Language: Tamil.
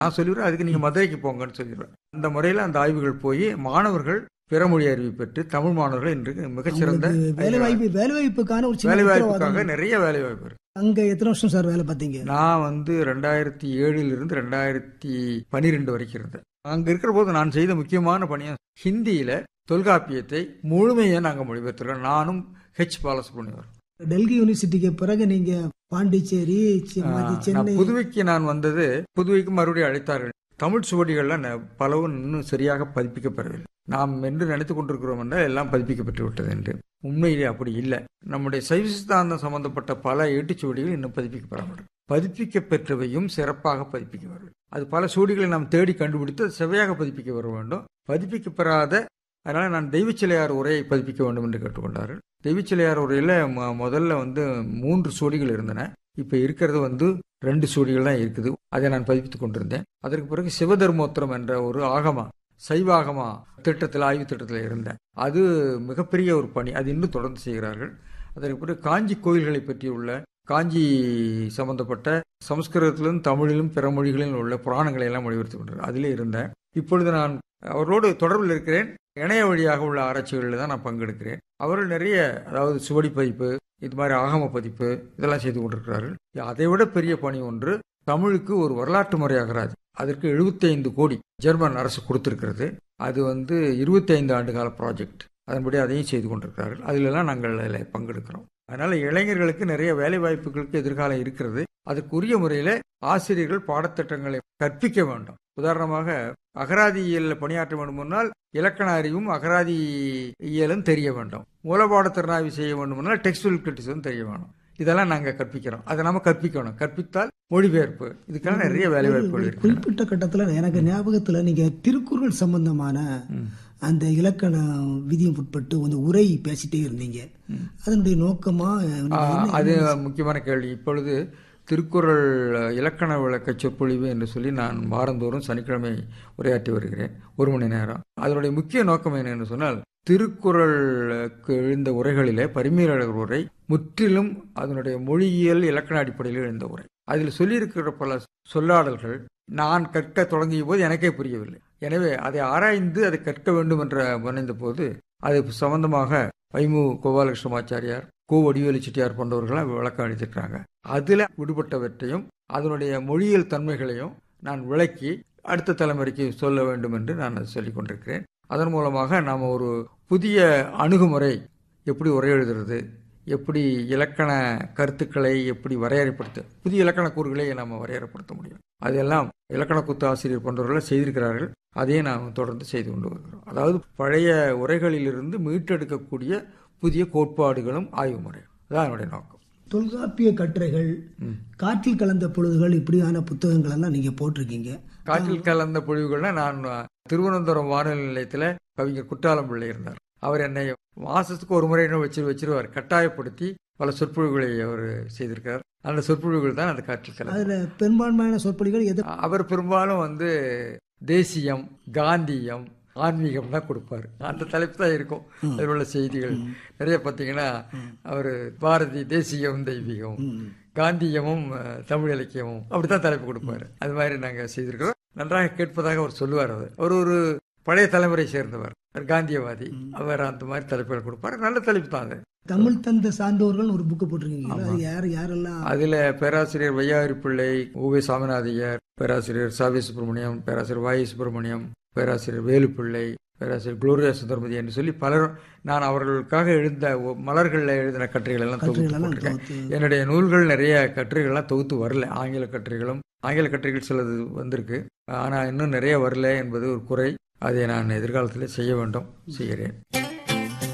நான் சொல்லிடுவேன் அதுக்கு நீங்க மதுரைக்கு போங்கன்னு சொல்லிடுவேன் அந்த முறையில் அந்த ஆய்வுகள் போய் மாணவர்கள் பிற மொழி அறிவு பெற்று தமிழ் மாணவர்கள் இன்று மிகச்சிறந்த உங்களுக்கு வேலை வாய்ப்பு வேலை வாய்ப்புக்கான ஒரு சின்ன வேலை உத்தரவாதம். வாய்ப்புக்காக நிறைய வேலை வாய்ப்பு இருக்கு அங்க எத்தனை வருஷம் சார் வேலை பார்த்தீங்க நான் வந்து ரெண்டாயிரத்தி ஏழுல இருந்து ரெண்டாயிரத்தி பனிரெண்டு வரைக்கும் இருந்தேன் அங்க இருக்கிற போது நான் செய்த முக்கியமான பணியா ஹிந்தியில தொல்காப்பியத்தை முழுமையா நாங்க மொழிபெயர்த்திருக்கோம் நானும் ஹெச் பாலசுப்ரமணியம் டெல்லி யூனிவர்சிட்டிக்கு பிறகு நீங்க பாண்டிச்சேரி சி- மதி- நான் சென்னை புதுவைக்கு நான் வந்தது புதுவைக்கு மறுபடியும் அழைத்தார்கள் தமிழ் சுவடிகள்லாம் ந- பலவும் இன்னும் சரியாக பதிப்பிக்கப்படவில்லை நாம் என்று நினைத்துக் கொண்டிருக்கிறோம் என்றால் எல்லாம் பதிப்பிக்கப்பட்டு விட்டது என்று உண்மையிலே அப்படி இல்லை நம்முடைய சைவ சித்தாந்தம் சம்பந்தப்பட்ட பல ஏட்டுச்சுவடிகள் இன்னும் பதிப்பிக்கப்படவில்லை பதிப்பிக்க பெற்றவையும் சிறப்பாக பதிப்பிக்க வரும் அது பல சுவடிகளை நாம் தேடி கண்டுபிடித்து அது செவையாக பதிப்பிக்க வர வேண்டும் பதிப்பிக்க பெறாத அதனால நான் தெய்வச்சிலையார் உரையை பதிப்பிக்க வேண்டும் என்று கேட்டுக்கொண்டார்கள் தெய்வச்சிலையார் உரையில ம- முதல்ல வந்து மூன்று சுவடிகள் இருந்தன இப்ப இருக்கிறது வந்து ரெண்டு சுவடிகள் தான் இருக்குது அதை நான் பதிப்பித்துக் கொண்டிருந்தேன் அதற்கு பிறகு சிவதர்மோத்திரம் என்ற ஒரு ஆகமா சைவாகமா திட்டத்தில் ஆய்வு திட்டத்தில் இருந்தேன் அது மிகப்பெரிய ஒரு பணி அது இன்னும் தொடர்ந்து செய்கிறார்கள் அதற்கு பிறகு காஞ்சி கோயில்களை பற்றியுள்ள காஞ்சி சம்பந்தப்பட்ட சமஸ்கிருதத்திலும் தமிழிலும் பிற மொழிகளிலும் உள்ள புராணங்களை எல்லாம் மொழிபெயர்த்து கொண்டிருக்கிறேன் அதிலே இருந்தேன் இப்பொழுது நான் அவர்களோடு தொடர்பில் இருக்கிறேன் இணைய வழியாக உள்ள ஆராய்ச்சிகளில் தான் நான் பங்கெடுக்கிறேன் அவர்கள் நிறைய அதாவது சுவடி பதிப்பு இது மாதிரி ஆகம பதிப்பு இதெல்லாம் செய்து கொண்டிருக்கிறார்கள் அதை விட பெரிய பணி ஒன்று தமிழுக்கு ஒரு வரலாற்று முறை அகராதி அதற்கு 75 கோடி ஜெர்மன் அரசு கொடுத்திருக்கிறது அது வந்து 25 ஆண்டு கால ப்ராஜெக்ட் அதன்படி அதையும் செய்து கொண்டிருக்கிறார்கள் அதிலெல்லாம் நாங்கள் அதில் பங்கெடுக்கிறோம் அதனால இளைஞர்களுக்கு நிறைய வேலை வாய்ப்புகளுக்கு எதிர்காலம் இருக்கிறது அதற்குரிய முறையில ஆசிரியர்கள் பாடத்திட்டங்களை கற்பிக்க வேண்டும் உதாரணமாக அகராதி இயலில் பணியாற்ற வேண்டுமென்றால் இலக்கண அறிவும் அகராதி இயலும் தெரிய வேண்டும் மூலபாட திறனாய்வு செய்ய வேண்டுமென்றால் டெக்ஸ்டுவல் கிரிட்டிசம் தெரிய வேணும் இதெல்லாம் நாங்க கற்பிக்கிறோம் அதை நம்ம கற்பிக்கணும் கற்பித்தால் மொழிபெயர்ப்பு இதுக்கெல்லாம் நிறைய வேலை வாய்ப்புகள் ஒரு இருக்கு குறிப்பிட்ட கட்டத்துல எனக்கு ஞாபகத்துல நீங்க திருக்குறள் சம்பந்தமான அந்த இலக்கண விதியும் உட்பட்டு வந்து உரை பேசிட்டே இருந்தீங்க அதனுடைய நோக்கமா நீங்க ஆ, என்ன- அது முக்கியமான கேள்வி இப்பொழுது திருக்குறள் இலக்கண விளக்க சொற்பொழிவு என்று சொல்லி நான் வாரந்தோறும் சனிக்கிழமை உரையாற்றி வருகிறேன் ஒரு மணி நேரம் அதனுடைய முக்கிய நோக்கம் என்னன்னு சொன்னால் திருக்குறளுக்கு எழுந்த உரைகளிலே பரிமேலழகர் உரை முற்றிலும் அதனுடைய மொழியியல் இலக்கண அடிப்படையில் எழுந்த உரை அதில் சொல்லியிருக்கிற பல சொல்லாடல்கள் நான் கற்க தொடங்கிய போது எனக்கே புரியவில்லை எனவே அதை ஆராய்ந்து அதை கற்க வேண்டும் என்ற முனைந்த போது அது சம்பந்தமாக வைமு கோபாலகிருஷ்ணமாச்சாரியார் கோ வடிவேலு செட்டியார் போன்றவர்களாம் விளக்கம் அளித்திருக்காங்க அதுல விடுபட்டவற்றையும் அதனுடைய மொழியியல் தன்மைகளையும் நான் விளக்கி அடுத்த தலைமுறைக்கு சொல்ல வேண்டும் என்று நான் அதை சொல்லிக் கொண்டிருக்கிறேன் அதன் மூலமாக நாம் ஒரு புதிய அணுகுமுறை எப்படி உரை எழுதுறது எப்படி இலக்கண கருத்துக்களை எப்படி வரையறைப்படுத்த புதிய இலக்கண கூறுகளை நம்ம வரையறைப்படுத்த முடியும் அதெல்லாம் இலக்கண குத்து ஆசிரியர் போன்றவர்கள் செய்திருக்கிறார்கள் அதையே நாம் தொடர்ந்து செய்து கொண்டு வருகிறோம் அதாவது பழைய உரைகளிலிருந்து மீட்டெடுக்கக்கூடிய புதிய கோட்பாடுகளும் ஆய்வு முறை அதான் என்னுடைய நோக்கம் தொல்காப்பிய கட்டுரைகள் காற்றில் கலந்த பொழுதுகள் இப்படியான புத்தகங்கள் எல்லாம் நீங்க போட்டிருக்கீங்க காற்றில் கலந்த பொழிவுகள்னா நான் திருவனந்தபுரம் வானொலி நிலையத்தில் கவிஞர் குற்றாலம் பிள்ளை இருந்தார் அவர் என்னை மாசத்துக்கு ஒரு முறை இன்னும் வச்சு வச்சிருவார் கட்டாயப்படுத்தி பல சொற்பொழிவுகளை அவர் செய்திருக்கார் அந்த சொற்பொழிவுகள் தான் அந்த காற்றில் கலந்த அதுல பெரும்பான்மையான சொற்பொழிகள் எது அவர் பெரும்பாலும் வந்து தேசியம் காந்தியம் ஆன்மீகம் தான் கொடுப்பாரு அந்த தலைப்பு தான் இருக்கும் அதில் உள்ள செய்திகள் நிறைய பார்த்தீங்கன்னா அவர் பாரதி தேசியம் தெய்வீகம் காந்தியமும் அஹ், தமிழ் இலக்கியமும் அப்படித்தான் தலைப்பு கொடுப்பாரு அது மாதிரி நாங்க செய்திருக்கிறோம் நன்றாக கேட்பதாக அவர் சொல்லுவார் அவர் அவர் ஒரு பழைய தலைமுறை சேர்ந்தவர் அவர் காந்தியவாதி அவர் அந்த மாதிரி தலைப்புகள் கொடுப்பாரு நல்ல தலைப்பு தான் அது தமிழ் தந்த சார்ந்தோர்கள் ஒரு புக்கு போட்டிருக்கீங்க அது யார் யாரெல்லாம் அதுல பேராசிரியர் வையாரி பிள்ளை ஓவே சாமிநாதையர் பேராசிரியர் சாவி சுப்பிரமணியம் பேராசிரியர் வாயு சுப்பிரமணியம் பேராசிரியர் வேலுப்பிள்ளை பேராசிரியர் குளோரியா சுந்தரமதி என்று சொல்லி பலரும் நான் அவர்களுக்காக எழுந்த ஒ- மலர்களில் எழுதின கட்டுரைகள் எல்லாம் தொகுத்து கட்டுரைகள் எல்லாம் போட்டிருக்கேன் தொகுத்து. என்னுடைய நூல்கள் நிறைய கட்டுரைகள்லாம் தொகுத்து வரல ஆங்கில கட்டுரைகளும் ஆங்கில கட்டுரைகள் சிலது வந்திருக்கு ஆனா இன்னும் நிறைய வரல என்பது ஒரு குறை அதை நான் எதிர்காலத்தில் செய்ய வேண்டும் செய்கிறேன்